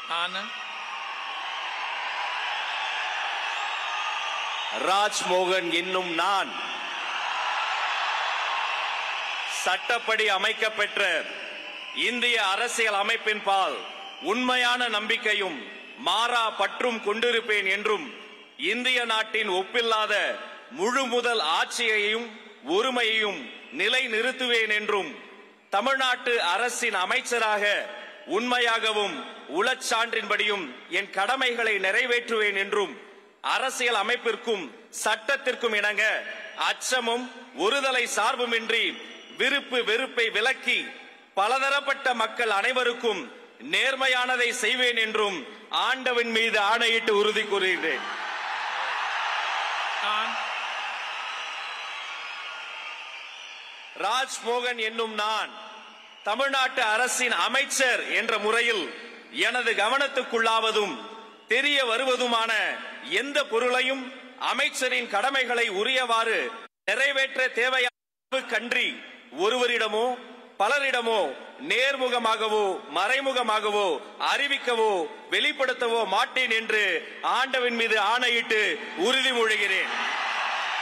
நான் ராஜ்மோகன் என்னும் நான் சட்டப்படி அமைக்கப்பெற்ற இந்திய அரசியல் அமைப்பின் பால் உண்மையான நம்பிக்கையும் மாறா பற்றும் கொண்டிருப்பேன் என்றும் இந்திய நாட்டின் ஒப்பில்லாத முழு முதல் ஆட்சியையும் ஒருமையையும் நிலை நிறுத்துவேன் என்றும் தமிழ்நாட்டு அரசின் அமைச்சராக உண்மையாகவும் உளச்சான்றின்படியும் என் கடமைகளை நிறைவேற்றுவேன் என்றும் அரசியல் அமைப்பிற்கும் சட்டத்திற்கும் இணங்க அச்சமும் ஒருதலை சார்புமின்றி விருப்பு வெறுப்பை விலக்கி பலதரப்பட்ட மக்கள் அனைவருக்கும் நேர்மையானதை செய்வேன் என்றும் ஆண்டவன் மீது ஆணையிட்டு உறுதி கூறுகிறேன் நான் ராஜ்மோகன் என்னும் நான் தமிழ்நாட்டு அரசின் அமைச்சர் என்ற முறையில் எனது கவனத்துக்குள்ளாவதும் தெரிய வருவதுமான எந்த பொருளையும் அமைச்சரின் கடமைகளை உரியவாறு நிறைவேற்ற தேவையான கன்றி ஒருவரிடமோ பலரிடமோ நேர்முகமாகவோ மறைமுகமாகவோ அறிவிக்கவோ வெளிப்படுத்தவோ மாட்டேன் என்று ஆண்டவன் மீது ஆணையிட்டு உறுதிமொழிகிறேன்